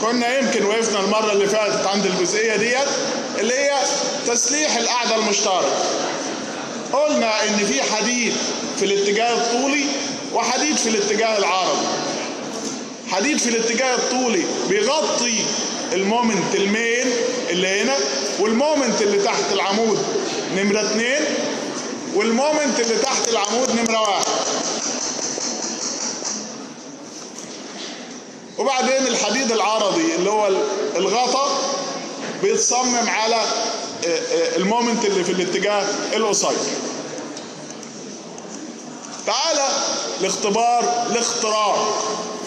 كنا يمكن وقفنا المرة اللي فاتت عند الجزئية ديت اللي هي تسليح القاعدة المشتركة قلنا ان في حديد في الاتجاه الطولي وحديد في الاتجاه العرضي حديد في الاتجاه الطولي بيغطي المومنت المين اللي هنا والمومنت اللي تحت العمود نمرة اتنين والمومنت اللي تحت العمود نمرة واحد وبعدين الحديد العرضي اللي هو الغطا بيتصمم على المومنت اللي في الاتجاه القصير تعالى لاختبار الاختراق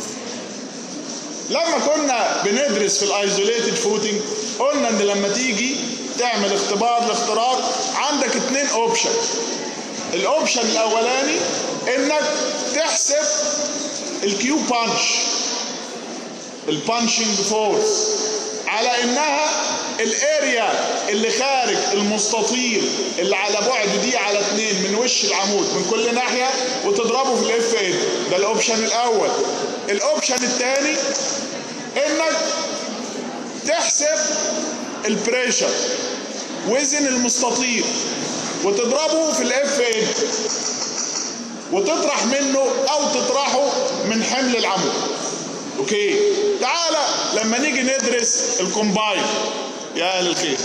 لما كنا بندرس في الايزوليتد فوتنج قلنا ان لما تيجي تعمل اختبار الاختراق عندك اتنين اوبشن الاوبشن الاولاني انك تحسب الكيو بانش البانشنج فورس على انها الاريا اللي خارج المستطيل اللي على بعد دي على اتنين من وش العمود من كل ناحية وتضربه في الاف ان ده الاوبشن الاول الاوبشن الثاني انك تحسب البريشر وزن المستطيل وتضربه في الاف ان وتطرح منه او تطرحه من حمل العمود اوكي تعالى لما نيجي ندرس الكومباين يا اهل الخير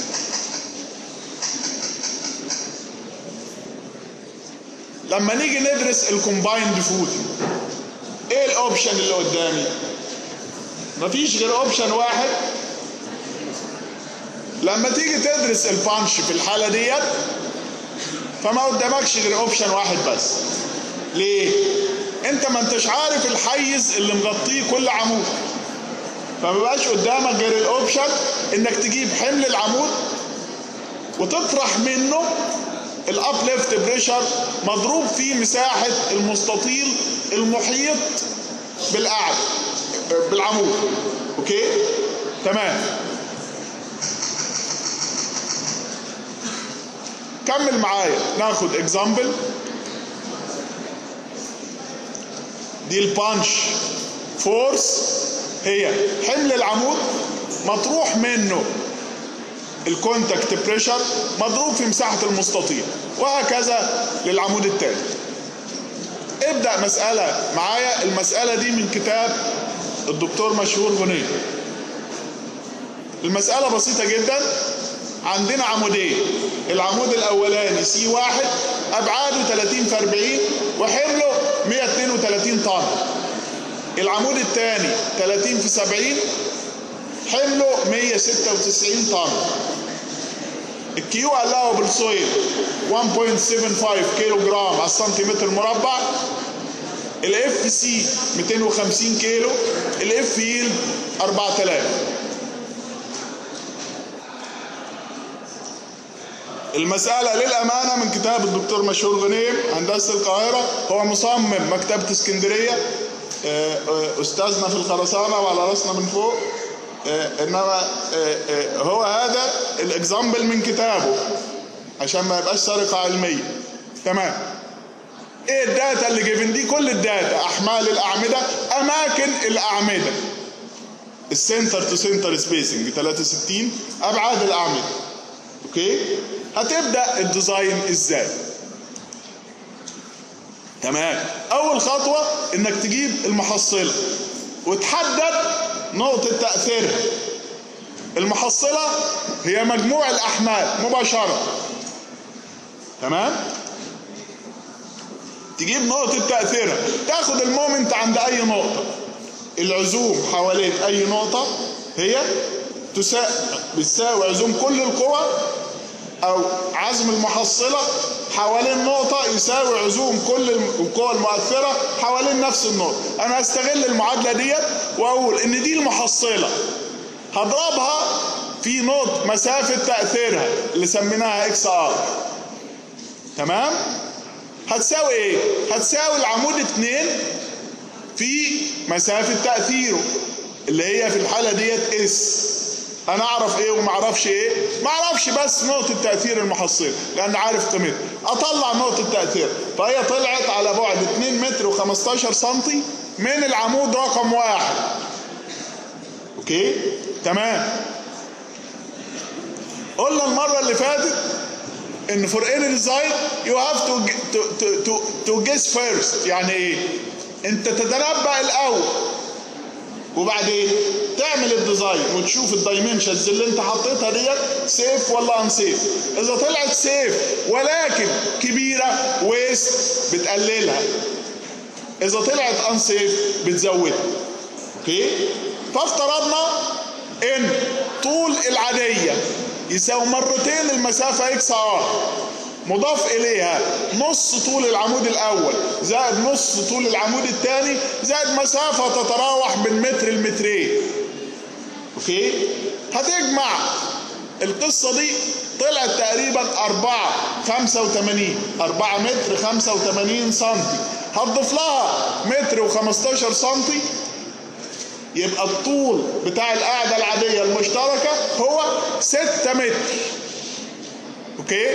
لما نيجي ندرس الكومبايند فود ايه الاوبشن اللي قدامي مفيش غير اوبشن واحد لما تيجي تدرس البانش في الحاله ديت فما قدامكش غير اوبشن واحد بس ليه انت ما انتش عارف الحيز اللي مغطيه كل عمود فما بقاش قدامك غير الاوبشن انك تجيب حمل العمود وتطرح منه الابليفت بريشر مضروب في مساحه المستطيل المحيط بالقعد بالعمود اوكي تمام كمل معايا ناخد اكزامبل دي البانش فورس هي حمل العمود مطروح منه الكونتاكت بريشر مضروب في مساحة المستطيل وهكذا للعمود التاني ابدأ مسألة معايا المسألة دي من كتاب الدكتور مشهور غني المسألة بسيطة جدا عندنا عمودين العمود الأولاني سي واحد أبعاده 30 في 40 وحمله 132 طن العمود الثاني 30 في 70 حمله 196 طن الكيو allowable soil 1.75 كيلو جرام على السنتيمتر مربع الاف سي 250 كيلو الاف ييلد 4000 المسألة للأمانة من كتاب الدكتور مشهور غنيم هندسة القاهرة هو مصمم مكتبة اسكندرية أستاذنا في الخرسانة وعلى راسنا من فوق إنما هو هذا الإكزامبل من كتابه عشان ما يبقاش سرقة علمية تمام ايه الداتا اللي جيفن دي كل الداتا احمال الاعمده اماكن الاعمده السنتر تو سنتر سبيسنج 63 ابعاد الاعمده اوكي هتبدا الديزاين ازاي تمام اول خطوه انك تجيب المحصله وتحدد نقطه تاثيرها المحصله هي مجموع الاحمال مباشره تمام تجيب نقطة تأثيرها تاخد المومنت عند أي نقطة العزوم حوالين أي نقطة هي بتساوي عزوم كل القوى أو عزم المحصلة حوالين نقطة يساوي عزوم كل القوى المؤثرة حوالين نفس النقطة أنا هستغل المعادلة ديت وأقول إن دي المحصلة هضربها في نقطة مسافة تأثيرها اللي سميناها اكس ار تمام؟ هتساوي ايه؟ هتساوي العمود اتنين في مسافة تأثيره اللي هي في الحالة ديت اس انا اعرف ايه وما اعرفش ايه ما اعرفش بس نقطة تأثير المحصلة لان عارف قيمتها اطلع نقطة تأثير فهي طلعت على بعد 2 متر و15 سنتي من العمود رقم واحد اوكي تمام قلنا المره اللي فاتت ان for any design you have to to to to, to guess first يعني ايه انت تتنبأ الاول وبعدين تعمل الديزاين وتشوف الدايمنشنز اللي انت حطيتها ديت سيف ولا انسيف اذا طلعت سيف ولكن كبيره ويست بتقللها اذا طلعت انسيف بتزودها اوكي فافترضنا ان طول العاديه يساوي مرتين المسافه اكس ار مضاف اليها نص طول العمود الاول زائد نص طول العمود الثاني زائد مسافه تتراوح من متر لمترين اوكي هتجمع القصه دي طلعت تقريبا 4 85 4 متر 85 سم هتضيف لها متر و15 سم يبقى الطول بتاع القاعده العاديه المشتركه هو 6 متر اوكي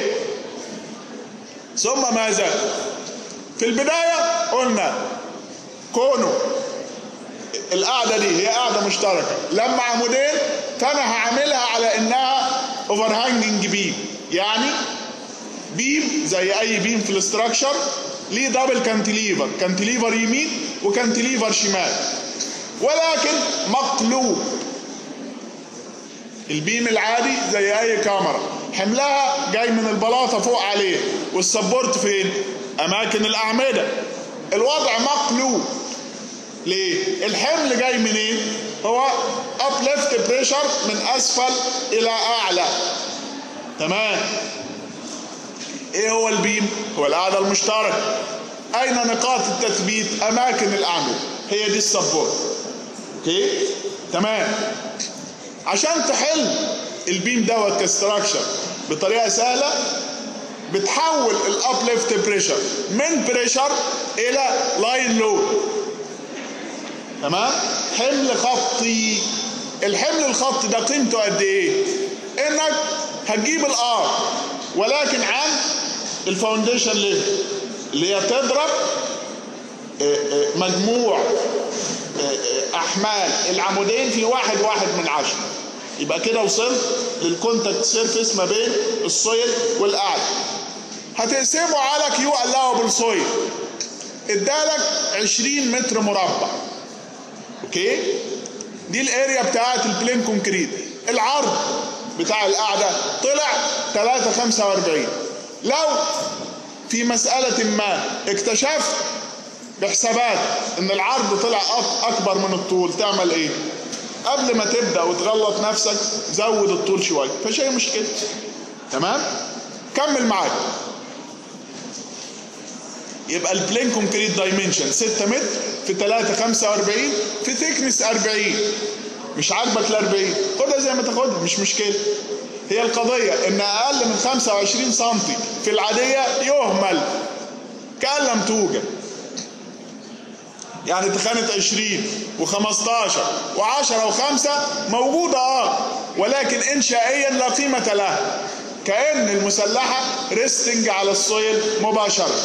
ثم ماذا في البداية قلنا كونه القاعدة دي هي قاعدة مشتركة لما عمودين فأنا هعملها على إنها اوفر هانجنج بيم يعني بيم زي أي بيم في الاستراكشر ليه دبل كانتليفر كانتليفر يمين وكانتليفر شمال ولكن مقلوب البيم العادي زي أي كاميرا حملها جاي من البلاطة فوق عليه والسبورت فين أماكن الأعمدة الوضع مقلوب ليه الحمل جاي منين هو uplift بريشر من أسفل إلى أعلى تمام ايه هو البيم هو القاعدة المشتركة أين نقاط التثبيت أماكن الأعمدة هي دي السبورت اوكي تمام عشان تحل البيم دوت كستراكشر بطريقه سهله بتحول الابليفت بريشر من بريشر الى لاين لود تمام حمل خطي الحمل الخطي ده قيمته قد ايه انك هتجيب الار ولكن عن الفاونديشن ليفل اللي هي تضرب مجموع احمال العمودين في واحد واحد من عشرة يبقى كده وصلت للكونتاكت سيرفيس ما بين السويل والقاعدة هتقسمه على كيو الاوبل سويل ادالك 20 متر مربع اوكي دي الاريا بتاعت البلين كونكريت العرض بتاع القاعدة طلع 345 لو في مسألة ما اكتشفت بحسابات ان العرض طلع اكبر من الطول تعمل ايه قبل ما تبدا وتغلط نفسك زود الطول شويه فمش اي مشكله تمام كمل معاك يبقى البلين كونكريت دايمنشن 6 متر في 3 45 في ثيكنس 40 مش عاجبك ال 40 خدها زي ما تاخدها مش مشكله هي القضيه ان اقل من 25 سم في العاديه يهمل كان لم توجد يعني تخانة 20 و15 و10 و5 موجودة اه ولكن انشائيا لا قيمة لها كأن المسلحة ريستنج على السويل مباشرة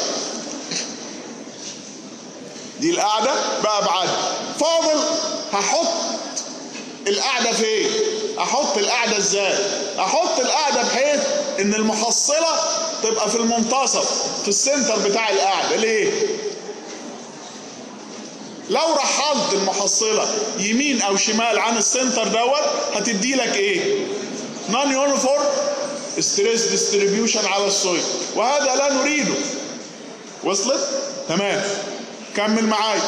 دي القاعدة بأبعاد فاضل هحط القاعدة فين احط القاعدة ازاي احط القاعدة بحيث ان المحصلة تبقى في المنتصف في السنتر بتاع القاعدة ليه لو رحلت المحصلة يمين او شمال عن السنتر دوت هتدي لك ايه نون يونيفورم ستريس ديستريبيوشن على السويل وهذا لا نريده وصلت تمام كمل معايا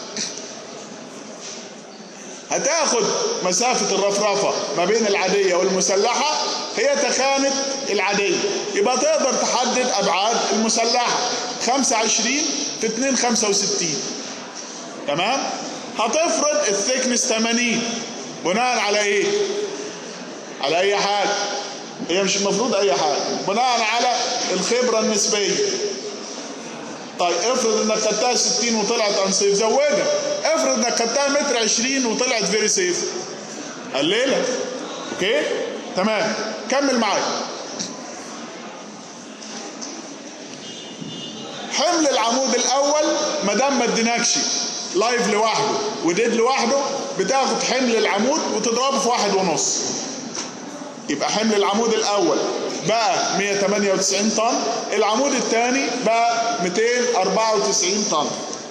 هتاخد مسافة الرفرفة ما بين العادية والمسلحة هي تخانة العادية يبقى تقدر تحدد أبعاد المسلحة 25 في 2 65 تمام هتفرض الثيكنس 80 بناء على ايه على اي حاجة هي مش المفروض اي حاجة بناء على الخبرة النسبية طيب افرض انك خدتها 60 وطلعت انسيف زودها افرض انك خدتها متر 20 وطلعت فيري سيف قللها اوكي تمام كمل معايا حمل العمود الاول ما دام ما اديناكش لايف لوحده وديد لوحده بتاخد حمل العمود وتضربه في واحد ونص يبقى حمل العمود الاول بقى 198 طن العمود الثاني بقى 294 طن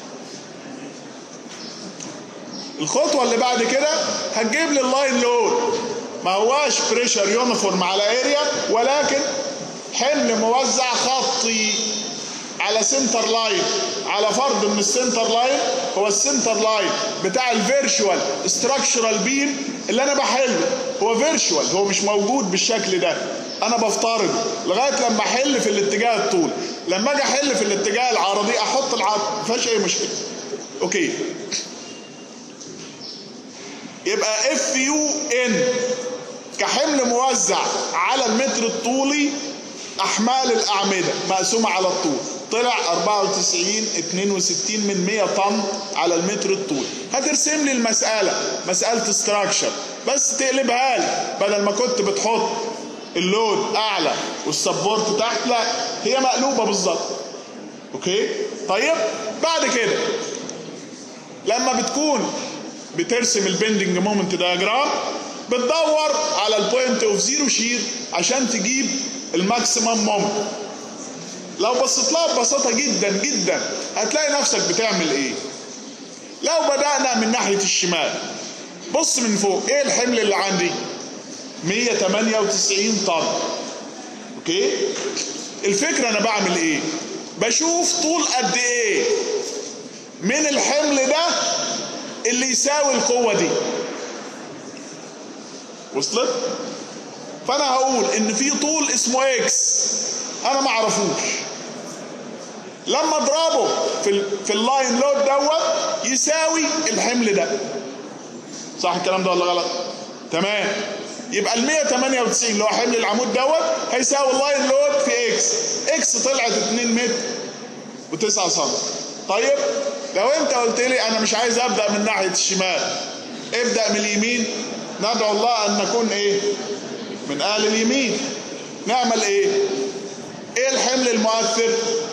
الخطوه اللي بعد كده هتجيب لي اللاين لود ما هواش بريشر يونيفورم على اريا ولكن حمل موزع خطي على سنتر لاين على فرض ان السنتر لاين هو السنتر لاين بتاع الفيرشوال ستراكشرال بيم اللي انا بحله هو فيرشوال هو مش موجود بالشكل ده انا بفترض لغايه لما احل في الاتجاه الطول لما اجي احل في الاتجاه العرضي احط العرض ما فيهاش اي مشكله اوكي يبقى اف يو ان كحمل موزع على المتر الطولي احمال الاعمده مقسومه على الطول طلع 94 62 من 100 طن على المتر الطول هترسم لي المساله مساله استراكشر بس تقلبها لي بدل ما كنت بتحط اللود اعلى والسبورت تحت لا هي مقلوبه بالظبط اوكي طيب بعد كده لما بتكون بترسم البندنج مومنت دياجرام بتدور على البوينت اوف زيرو شير عشان تجيب الماكسيمم مومنت لو بصيت لها ببساطه جدا جدا هتلاقي نفسك بتعمل ايه لو بدانا من ناحيه الشمال بص من فوق ايه الحمل اللي عندي 198 طن اوكي الفكره انا بعمل ايه بشوف طول قد ايه من الحمل ده اللي يساوي القوه دي وصلت فانا هقول ان في طول اسمه اكس انا ما اعرفوش لما اضربه في ال في اللاين لود دوت يساوي الحمل ده صح الكلام ده ولا غلط تمام يبقى ال 198 اللي هو حمل العمود دوت هيساوي اللاين لود في اكس اكس طلعت 2 متر و9 سم طيب لو انت قلت لي انا مش عايز ابدا من ناحيه الشمال ابدا من اليمين ندعو الله ان نكون ايه من اهل اليمين نعمل ايه ايه الحمل المؤثر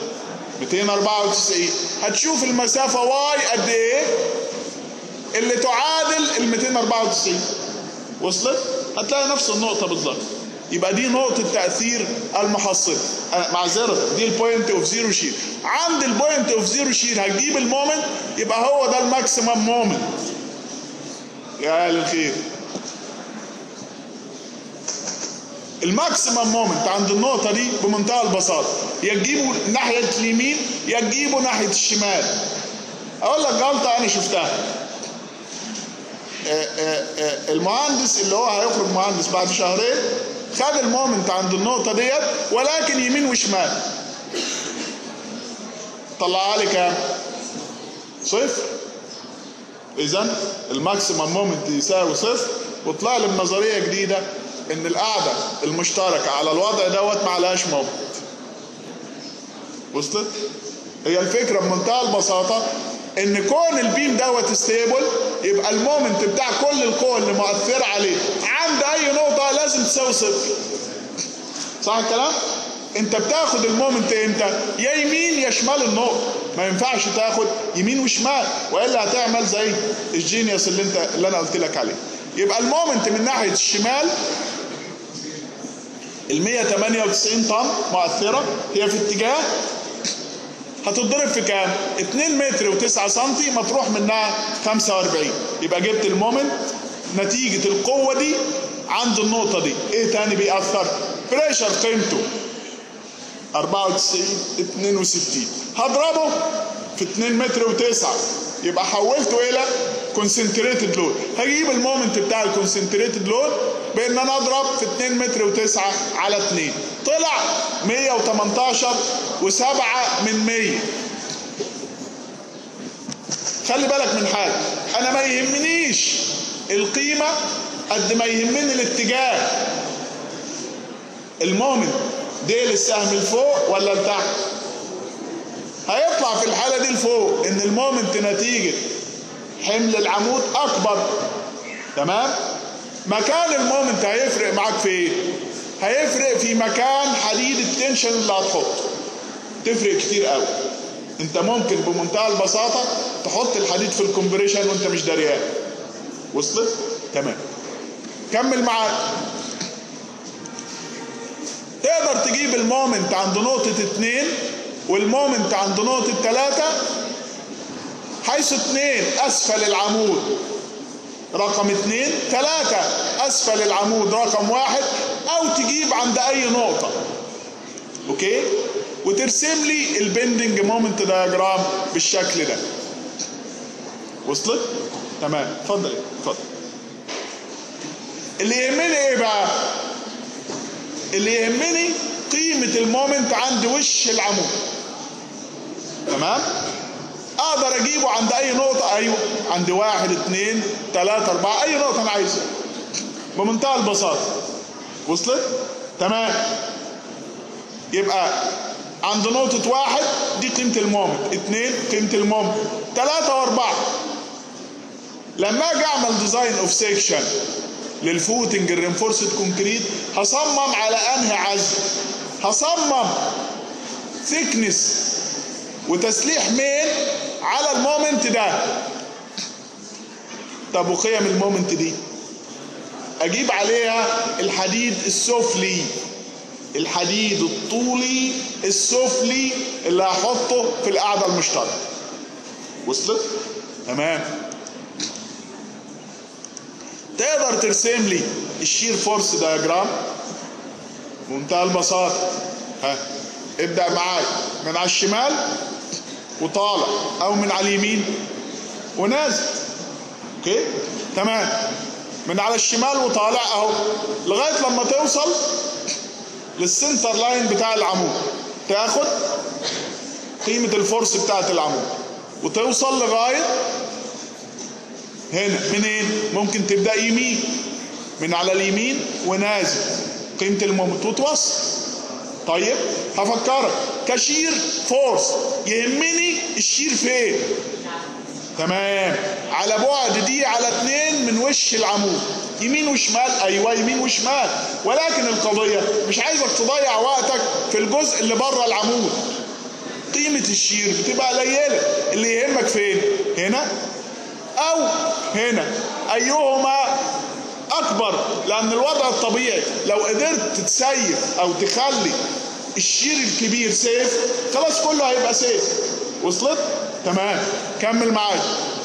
294 هتشوف المسافة واي قد ايه اللي تعادل ال 294 وصلت هتلاقي نفس النقطة بالظبط يبقى دي نقطة تأثير المحصلة معذرة دي البوينت اوف زيرو شير عند البوينت اوف زيرو شير هتجيب المومنت يبقى هو ده الماكسيمم مومنت يا اهل الخير الماكسيمم مومنت عند النقطة دي بمنتهى البساطة يا تجيبه ناحية اليمين يا تجيبه ناحية الشمال أقول لك غلطة أنا شفتها المهندس اللي هو هيخرج مهندس بعد شهرين خد المومنت عند النقطة ديت ولكن يمين وشمال طلعها لي كام؟ صفر إذا الماكسيمم مومنت يساوي صفر وطلع لي بنظرية جديدة ان القاعدة المشتركة على الوضع دوت ما عليهاش مومنت وصلت هي الفكرة بمنتهى البساطة ان كون البيم دوت ستيبل يبقى المومنت بتاع كل القوى اللي مؤثرة عليه عند اي نقطة لازم تساوي صفر صح الكلام؟ انت بتاخد المومنت امتى؟ يا يمين يا شمال النقطة ما ينفعش تاخد يمين وشمال والا هتعمل زي الجينيوس اللي انت اللي انا قلت لك عليه يبقى المومنت من ناحية الشمال ال 198 طن مؤثرة هي في اتجاه هتتضرب في كام؟ 2 متر و9 سم مطروح منها 45 يبقى جبت المومنت نتيجة القوة دي عند النقطة دي ايه تاني بيأثر؟ بريشر قيمته 94 62 هضربه في 2 متر و9 يبقى حولته الى كونسنتريتد لود هجيب المومنت بتاع الكونسنتريتد لود بان انا اضرب في 2 متر و9 على 2 طلع 118 و7 من 100 خلي بالك من حاجه انا ما يهمنيش القيمه قد ما يهمني الاتجاه المومنت ديل السهم لفوق ولا لتحت هيطلع في الحاله دي لفوق ان المومنت نتيجه حمل العمود اكبر تمام مكان المومنت هيفرق معاك في ايه هيفرق في مكان حديد التنشن اللي هتحطه تفرق كتير قوي انت ممكن بمنتهى البساطه تحط الحديد في الكومبريشن وانت مش دريان وصلت تمام كمل معايا تقدر تجيب المومنت عند نقطة اتنين والمومنت عند نقطة تلاتة حيث اتنين أسفل العمود رقم اتنين تلاتة أسفل العمود رقم واحد أو تجيب عند أي نقطة أوكي وترسم لي البندنج مومنت دياجرام بالشكل ده وصلت؟ تمام اتفضل اتفضل اللي يهمني ايه بقى؟ اللي يهمني قيمة المومنت عند وش العمود تمام؟ اقدر اجيبه عند اي نقطة ايوه عند واحد اتنين تلاتة اربعة اي نقطة انا عايزها بمنتهى البساطة وصلت؟ تمام يبقى عند نقطة واحد دي قيمة المومنت اتنين قيمة المومنت تلاتة واربعة لما اجي اعمل ديزاين اوف سيكشن للفوتنج الرينفورسد كونكريت هصمم على انهي عزم هصمم ثيكنس وتسليح مين على المومنت ده طب وقيم المومنت دي اجيب عليها الحديد السفلي الحديد الطولي السفلي اللي هحطه في القاعده المشتركه وصلت تمام تقدر ترسم لي الشير فورس دياجرام بمنتهى البساطه ها ابدا معايا من على الشمال وطالع او من على اليمين ونازل اوكي تمام من على الشمال وطالع اهو لغايه لما توصل للسنتر لاين بتاع العمود تاخد قيمه الفورس بتاعت العمود وتوصل لغايه هنا منين ممكن تبدا يمين من على اليمين ونازل قيمه المومنت وتوصل طيب هفكرك كشير فورس يهمني الشير فين تمام على بعد دي على اتنين من وش العمود يمين وشمال ايوه يمين وشمال ولكن القضيه مش عايزك تضيع وقتك في الجزء اللي بره العمود قيمه الشير بتبقى قليله اللي يهمك فين هنا او هنا ايهما اكبر لان الوضع الطبيعي لو قدرت تسيف او تخلي الشير الكبير سيف خلاص كله هيبقى سيف وصلت تمام كمل معايا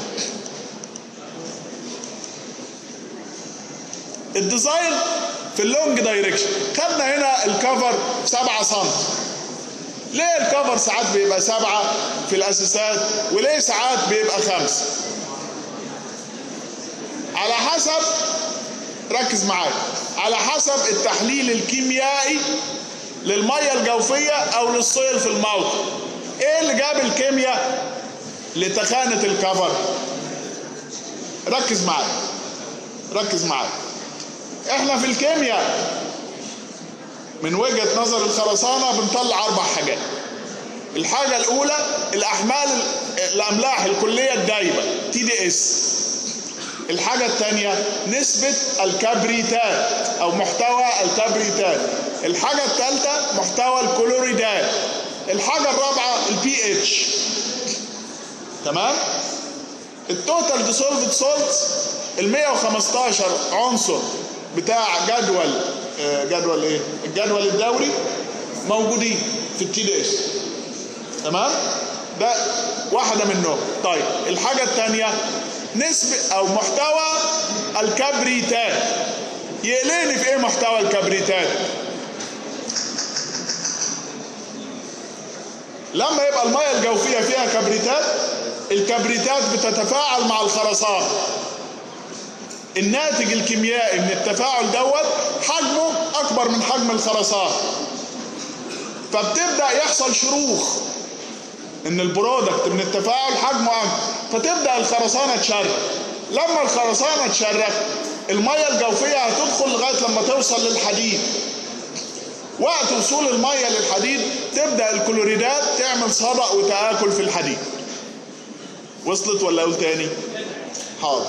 الديزاين في اللونج دايركشن خدنا هنا الكفر 7 سم ليه الكفر ساعات بيبقى سبعة في الأساسات وليه ساعات بيبقى خمسة على حسب ركز معايا على حسب التحليل الكيميائي للمية الجوفية أو للصيل في الموقع إيه اللي جاب الكيمياء لتخانة الكفر ركز معايا ركز معايا احنا في الكيمياء من وجهة نظر الخرسانة بنطلع أربع حاجات الحاجة الأولى الأحمال الأملاح الكلية الدايبة تي دي اس الحاجة الثانية نسبة الكبريتات أو محتوى الكبريتات الحاجة الثالثة محتوى الكلوريدات الحاجة الرابعة البي اتش تمام التوتال ديسولفد سولتس ال 115 عنصر بتاع جدول جدول ايه الجدول الدوري موجودين في التي دي اس تمام ده واحدة منهم طيب الحاجة الثانية نسبة أو محتوى الكبريتات يقلقني في إيه محتوى الكبريتات؟ لما يبقى المية الجوفية فيها كبريتات الكبريتات بتتفاعل مع الخرسان الناتج الكيميائي من التفاعل دوت حجمه أكبر من حجم الخرسان فبتبدأ يحصل شروخ ان البرودكت من التفاعل حجمه اكبر فتبدا الخرسانه تشرخ لما الخرسانه تشرخ الميه الجوفيه هتدخل لغايه لما توصل للحديد وقت وصول الميه للحديد تبدا الكلوريدات تعمل صدأ وتآكل في الحديد وصلت ولا اقول تاني حاضر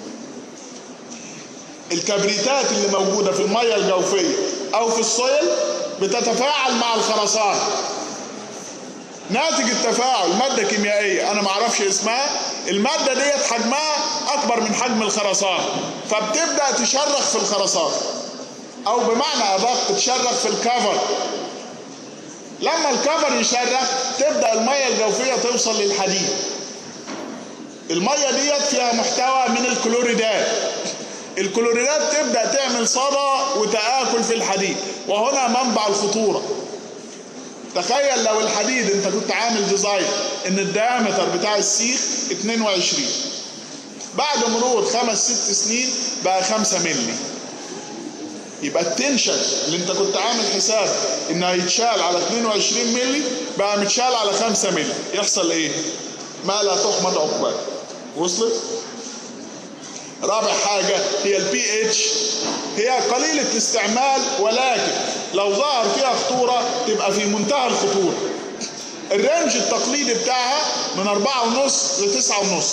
الكبريتات اللي موجوده في الميه الجوفيه او في السويل بتتفاعل مع الخرسانه ناتج التفاعل ماده كيميائيه انا ما اعرفش اسمها الماده ديت حجمها اكبر من حجم الخرسانه فبتبدا تشرخ في الخرسانه او بمعنى ادق تشرخ في الكفر لما الكفر يشرخ تبدا الميه الجوفيه توصل للحديد الميه ديت فيها محتوى من الكلوريدات الكلوريدات تبدا تعمل صدى وتاكل في الحديد وهنا منبع الخطوره تخيل لو الحديد انت كنت عامل ديزاين ان الديامتر بتاع السيخ 22 بعد مرور خمس ست سنين بقى 5 مللي يبقى التنشن اللي انت كنت عامل حساب انه هيتشال على 22 مللي بقى متشال على 5 مللي يحصل ايه؟ ما لا تحمد عقباه وصلت؟ رابع حاجة هي البي اتش هي قليلة الاستعمال ولكن لو ظهر فيها خطورة تبقى في منتهى الخطورة الرينج التقليدي بتاعها من أربعة ونص لتسعة ونص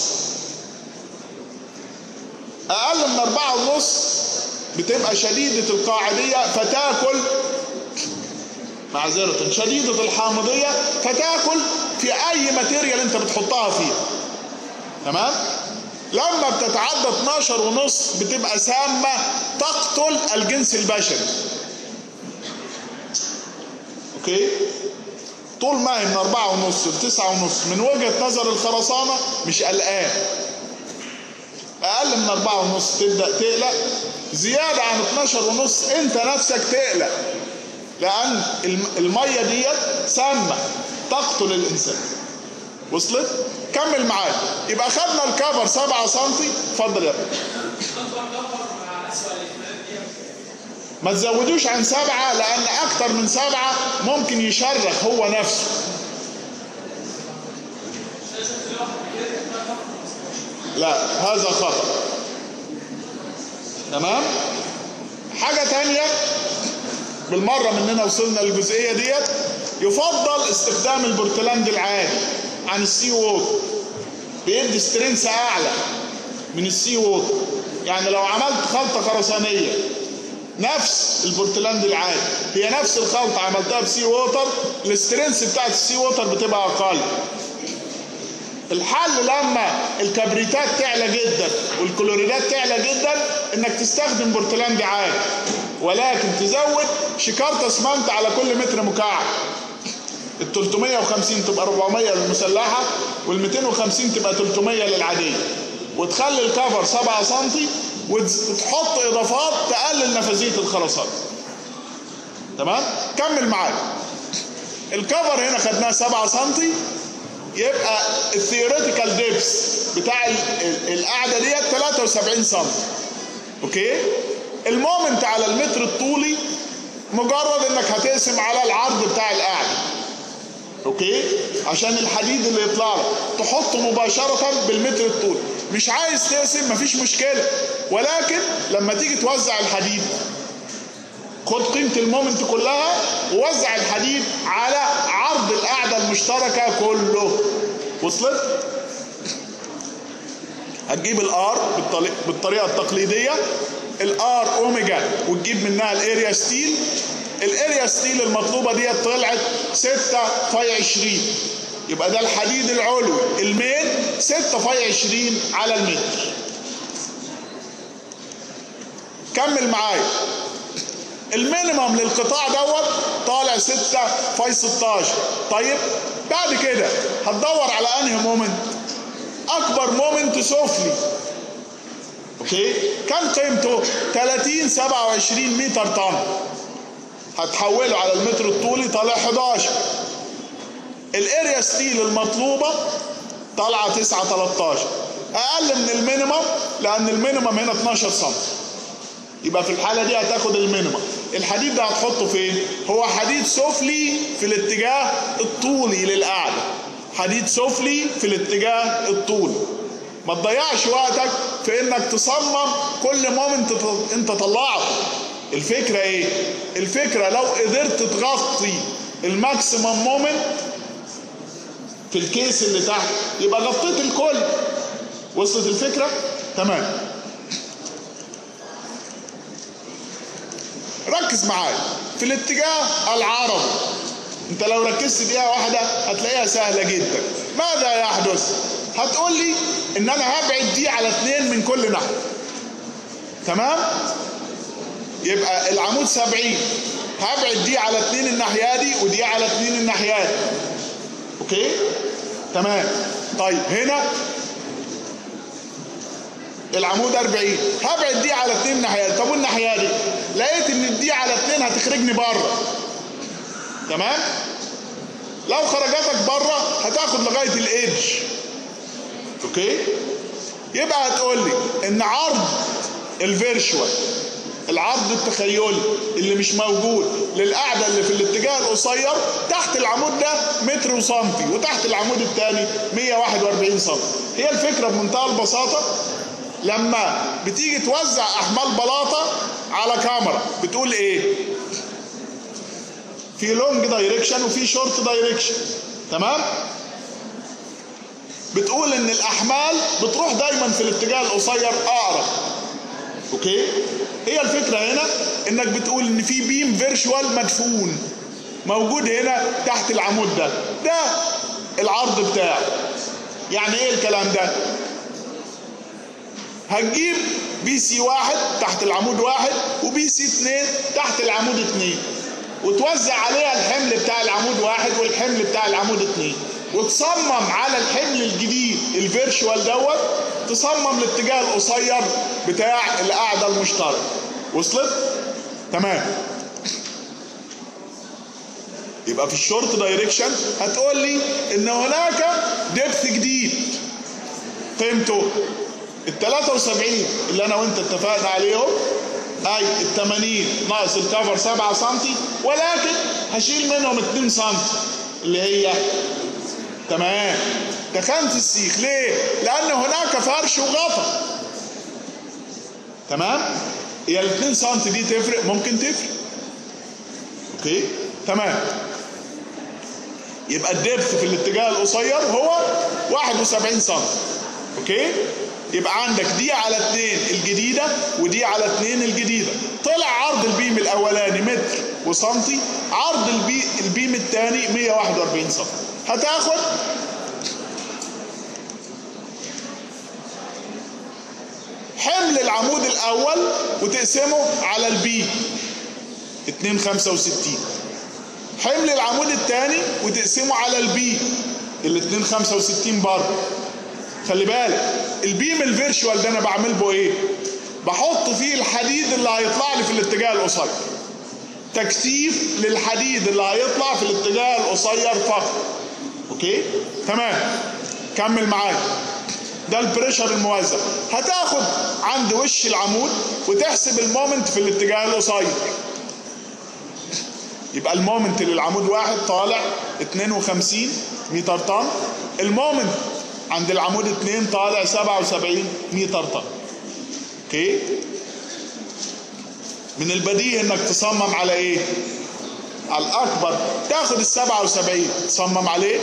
أقل من أربعة ونص بتبقى شديدة القاعدية فتاكل معذرة شديدة الحامضية فتاكل في أي ماتيريال أنت بتحطها فيها تمام؟ لما بتتعدى 12 ونص بتبقى سامة تقتل الجنس البشري اوكي طول ما هي من أربعة ونص لتسعة ونص من وجهة نظر الخرسانة مش قلقان أقل من أربعة ونص تبدأ تقلق زيادة عن 12 ونص أنت نفسك تقلق لأن المية ديت سامة تقتل الإنسان وصلت؟ كمل معايا يبقى خدنا الكفر 7 سم اتفضل يا ابني ما تزودوش عن سبعة لأن أكتر من سبعة ممكن يشرخ هو نفسه لا هذا خطأ تمام حاجة تانية بالمرة مننا وصلنا للجزئية ديت يفضل استخدام البورتلاند العادي عن السي ووتر بيدي سترينس اعلى من السي ووتر يعني لو عملت خلطه خرسانيه نفس البورتلاند العادي هي نفس الخلطه عملتها بسي ووتر السترينس بتاعت السي ووتر بتبقى اقل الحل لما الكبريتات تعلى جدا والكلوريدات تعلى جدا انك تستخدم بورتلاند عادي ولكن تزود شكارة اسمنت على كل متر مكعب ال 350 تبقى 400 للمسلحه وال 250 تبقى 300 للعاديه وتخلي الكفر 7 سم وتحط اضافات تقلل نفاذيه الخرسانه تمام كمل معايا الكفر هنا خدناه 7 سم يبقى الثيوريتيكال ديبس بتاع القاعده ديت 73 سم اوكي المومنت على المتر الطولي مجرد انك هتقسم على العرض بتاع القاعده اوكي عشان الحديد اللي يطلع لك تحطه مباشره بالمتر الطول مش عايز تقسم مفيش مشكله ولكن لما تيجي توزع الحديد خد قيمه المومنت كلها ووزع الحديد على عرض القاعده المشتركه كله وصلت هتجيب الار بالطريقه التقليديه الار اوميجا وتجيب منها الاريا ستيل الاريا ستيل المطلوبه ديت طلعت 6 في 20 يبقى ده الحديد العلوي المين 6 في 20 على المتر كمل معايا المينيمم للقطاع دوت طالع 6 في 16 طيب بعد كده هتدور على انهي مومنت اكبر مومنت سفلي اوكي كان قيمته 30 27 متر طن هتحوله على المتر الطولي طالع 11 الاريا ستيل المطلوبه طالعه 9 13 اقل من المينيمم لان المينيمم هنا 12 سم يبقى في الحاله دي هتاخد المينيمم الحديد ده هتحطه فين هو حديد سفلي في الاتجاه الطولي للقاعده حديد سفلي في الاتجاه الطولي ما تضيعش وقتك في انك تصمم كل مومنت انت طلعته الفكره ايه الفكره لو قدرت تغطي الماكسيمم مومنت في الكيس اللي تحت يبقى غطيت الكل وصلت الفكره تمام ركز معايا في الاتجاه العربي انت لو ركزت دقيقه واحده هتلاقيها سهله جدا ماذا يحدث هتقول لي ان انا هبعد دي على اتنين من كل ناحيه تمام يبقى العمود 70 هبعد دي على اتنين الناحيه دي ودي على اتنين الناحيه دي اوكي تمام طيب هنا العمود 40 هبعد دي على اتنين ناحيه طب والناحيه دي لقيت ان دي على اتنين هتخرجني بره تمام لو خرجتك بره هتاخد لغايه الايدج اوكي يبقى هتقول لي ان عرض الفيرشوال العرض التخيلي اللي مش موجود للقاعدة اللي في الاتجاه القصير تحت العمود ده متر وسنتي وتحت العمود الثاني 141 سنتي هي الفكرة بمنتهى البساطة لما بتيجي توزع احمال بلاطة على كاميرا بتقول ايه في لونج دايركشن وفي شورت دايركشن تمام بتقول ان الاحمال بتروح دايما في الاتجاه القصير اقرب اوكي هي الفكره هنا انك بتقول ان في بيم فيرشوال مدفون موجود هنا تحت العمود ده ده العرض بتاعه يعني ايه الكلام ده هتجيب بي سي واحد تحت العمود واحد وبي سي اتنين تحت العمود اتنين وتوزع عليها الحمل بتاع العمود واحد والحمل بتاع العمود اتنين وتصمم على الحمل الجديد الفيرشوال دوت تصمم الاتجاه القصير بتاع القاعدة المشتركة وصلت؟ تمام يبقى في الشورت دايركشن هتقول لي ان هناك ديبث جديد قيمته ال 73 اللي انا وانت اتفقنا عليهم اي ال 80 ناقص الكفر 7 سم ولكن هشيل منهم 2 سم اللي هي تمام دخلت السيخ ليه؟ لأن هناك فرش وغطا تمام؟ هي ال 2 سم دي تفرق ممكن تفرق اوكي؟ تمام يبقى الدبث في الاتجاه القصير هو 71 سم اوكي؟ يبقى عندك دي على 2 الجديدة ودي على 2 الجديدة طلع عرض البيم الأولاني متر وسنتي عرض البي البيم الثاني 141 سم هتاخد حمل العمود الاول وتقسمه على البي 265 حمل العمود الثاني وتقسمه على البي ال 265 برضه خلي بالك البيم الفيرشوال ده انا بعمل به ايه بحط فيه الحديد اللي هيطلع لي في الاتجاه القصير تكثيف للحديد اللي هيطلع في الاتجاه القصير فقط اوكي تمام كمل معايا ده البريشر الموزع هتاخد عند وش العمود وتحسب المومنت في الاتجاه القصير يبقى المومنت للعمود واحد طالع 52 متر طن المومنت عند العمود اتنين طالع 77 متر طن اوكي من البديهي انك تصمم على ايه على الاكبر تاخد ال 77 تصمم عليه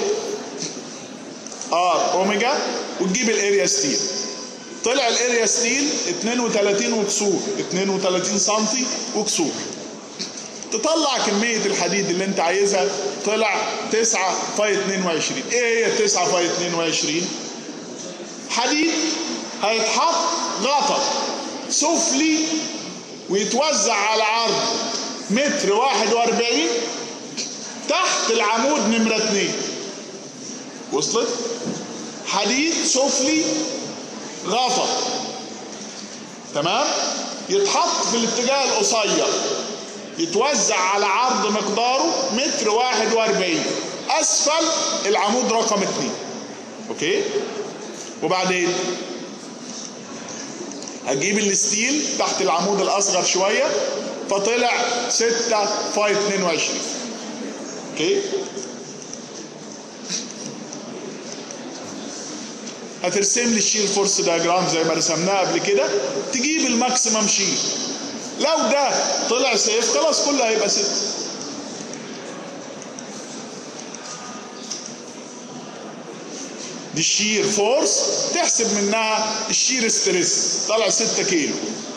ار اوميجا وتجيب الاريا ستيل طلع الاريا ستيل 32 وكسور 32 سم وكسور تطلع كمية الحديد اللي انت عايزها طلع 9 في 22 ايه هي 9 في 22 حديد هيتحط غطا سفلي ويتوزع على عرض متر 41 تحت العمود نمرة 2 وصلت؟ حديد سفلي غطا تمام؟ يتحط في الاتجاه القصير يتوزع على عرض مقداره متر 41 اسفل العمود رقم 2 اوكي؟ وبعدين هجيب الستيل تحت العمود الاصغر شويه فطلع 6 في 22 اوكي هترسم لي الشيل فورس دياجرام زي ما رسمناه قبل كده تجيب الماكسيمم شيل لو ده طلع سيف خلاص كله هيبقى ست دي الشير فورس تحسب منها الشير ستريس طلع 6 كيلو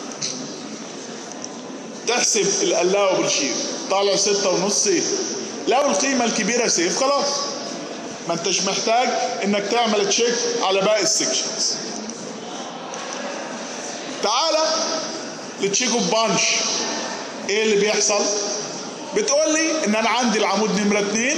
تحسب القلاوه بالشير طالع ستة ونص سيف لو القيمة الكبيرة سيف خلاص ما انتش محتاج انك تعمل تشيك على باقي السكشنز تعالى لتشيك اوف بانش ايه اللي بيحصل بتقول لي ان انا عندي العمود نمره اتنين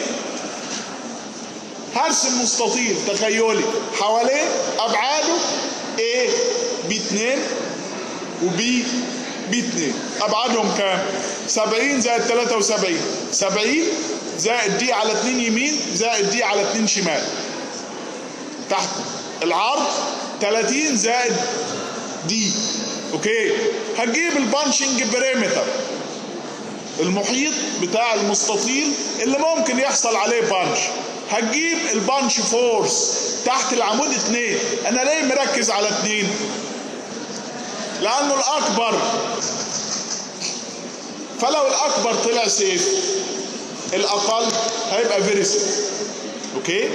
هرسم مستطيل تخيلي حواليه ابعاده A ب 2 وB ب 2 ابعادهم كام 70 زائد 73 70 زائد دي على 2 يمين زائد دي على 2 شمال تحت العرض 30 زائد دي اوكي هتجيب البانشنج بريمتر المحيط بتاع المستطيل اللي ممكن يحصل عليه بانش هتجيب البانش فورس تحت العمود اتنين انا ليه مركز على اتنين لانه الاكبر فلو الاكبر طلع سيف الاقل هيبقى فيري سيف اوكي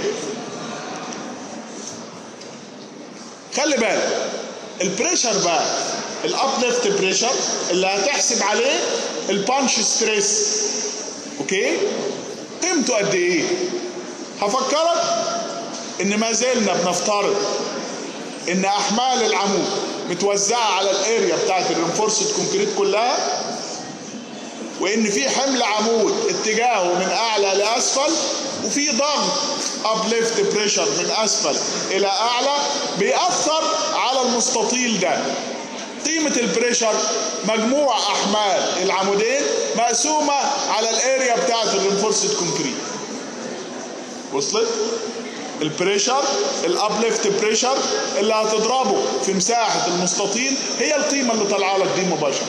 خلي بالك البريشر بقى الابليفت بريشر اللي هتحسب عليه البانش ستريس اوكي قيمته قد ايه هفكرك ان ما زلنا بنفترض ان احمال العمود متوزعه على الاريا بتاعت الرينفورسد كونكريت كلها وان في حمل عمود اتجاهه من اعلى لاسفل وفي ضغط ابليفت بريشر من اسفل الى اعلى بيأثر على المستطيل ده قيمة البريشر مجموع احمال العمودين مقسومة على الاريا بتاعت الرينفورسد كونكريت وصلت؟ البريشر الابليفت بريشر اللي هتضربه في مساحة المستطيل هي القيمة اللي طالعة لك دي مباشرة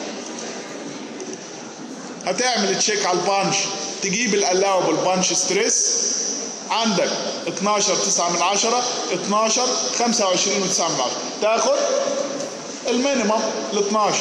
هتعمل تشيك على البانش تجيب الالاوبل بانش ستريس عندك 12 9 من 10 12 25 و9 من 10 تاخد المينيمم ل 12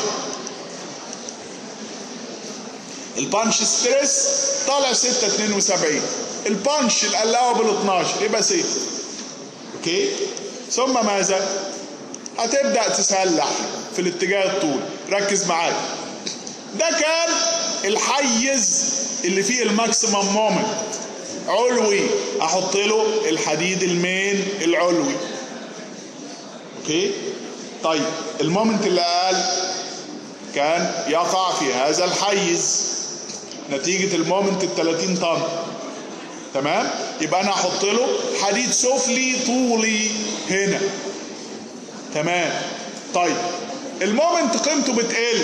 البانش ستريس طالع 6 72 البانش الالاوبل 12 يبقى 6 اوكي ثم ماذا هتبدا تسلح في الاتجاه الطول ركز معايا ده كان الحيز اللي فيه الماكسيمم مومنت علوي احط له الحديد المين العلوي اوكي طيب المومنت اللي اقل كان يقع في هذا الحيز نتيجة المومنت ال 30 طن تمام يبقى انا احط له حديد سفلي طولي هنا تمام طيب المومنت قيمته بتقل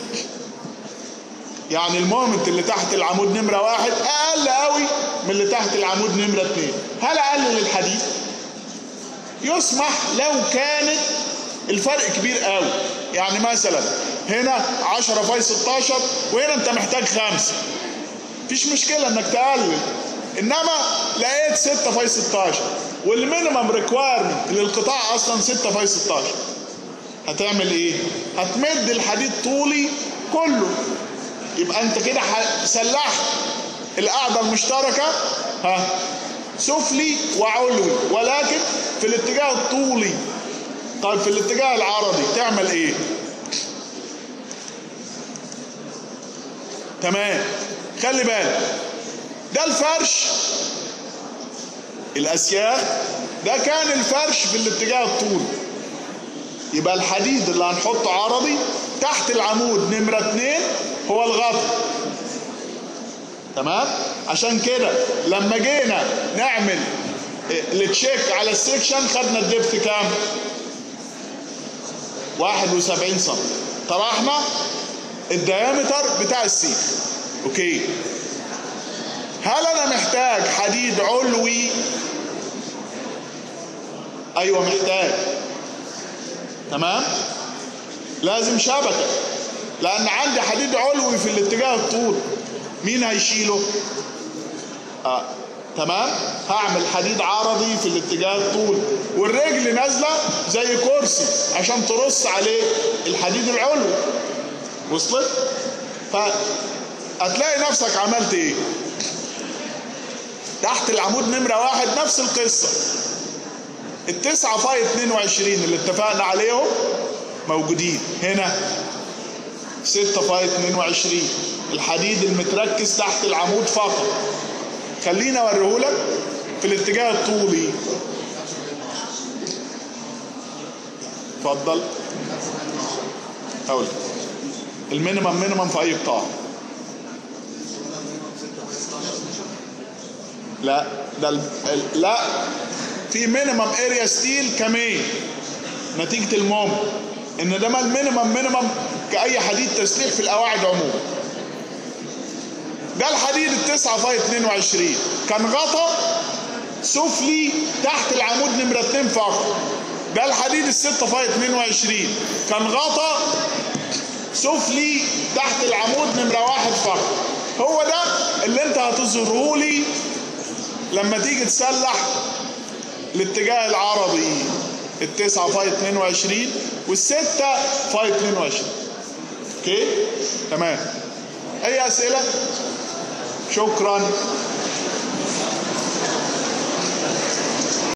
يعني المومنت اللي تحت العمود نمرة واحد أقل قوي من اللي تحت العمود نمرة اتنين هل أقلل الحديد؟ يسمح لو كانت الفرق كبير قوي يعني مثلا هنا 10 فاي 16 وهنا انت محتاج خمسة مفيش مشكلة انك تقلل انما لقيت 6 فاي 16 والمينيمم ريكوايرمنت للقطاع اصلا 6 فاي 16 هتعمل ايه؟ هتمد الحديد طولي كله يبقى انت كده سلحت القاعدة المشتركة ها سفلي وعلوي ولكن في الاتجاه الطولي طيب في الاتجاه العرضي تعمل ايه تمام خلي بالك ده الفرش الاسياخ ده كان الفرش في الاتجاه الطولي يبقى الحديد اللي هنحطه عرضي تحت العمود نمرة اتنين هو الغطا تمام عشان كده لما جينا نعمل التشيك على السكشن خدنا الدبت كام 71 سم طرحنا الديامتر بتاع السيخ اوكي هل انا محتاج حديد علوي ايوه محتاج تمام لازم شبكه لان عندي حديد علوي في الاتجاه الطول مين هيشيله آه. تمام هعمل حديد عرضي في الاتجاه الطول والرجل نازله زي كرسي عشان ترص عليه الحديد العلوي وصلت فهتلاقي نفسك عملت ايه تحت العمود نمرة واحد نفس القصة التسعة فاي 22 اللي اتفقنا عليهم موجودين هنا 6 فاي 22 الحديد المتركز تحت العمود فقط خليني اوريهولك في الاتجاه الطولي اتفضل اقول المينيمم مينيمم في اي قطاع لا ده ال... ال- لا في مينيمم اريا ستيل كمين نتيجة الموم ان ده ما المينيمم مينيمم كأي حديد تسليح في القواعد عموما ده الحديد التسعة فاي 22 كان غطا سفلي تحت العمود نمرة 2 فقط ده الحديد الستة فاي 22 كان غطا سفلي تحت العمود نمرة واحد فقط هو ده اللي انت هتظهره لي لما تيجي تسلح الاتجاه العربي التسعة فاي 22 والستة فاي 22 اوكي تمام اي اسئلة شكرا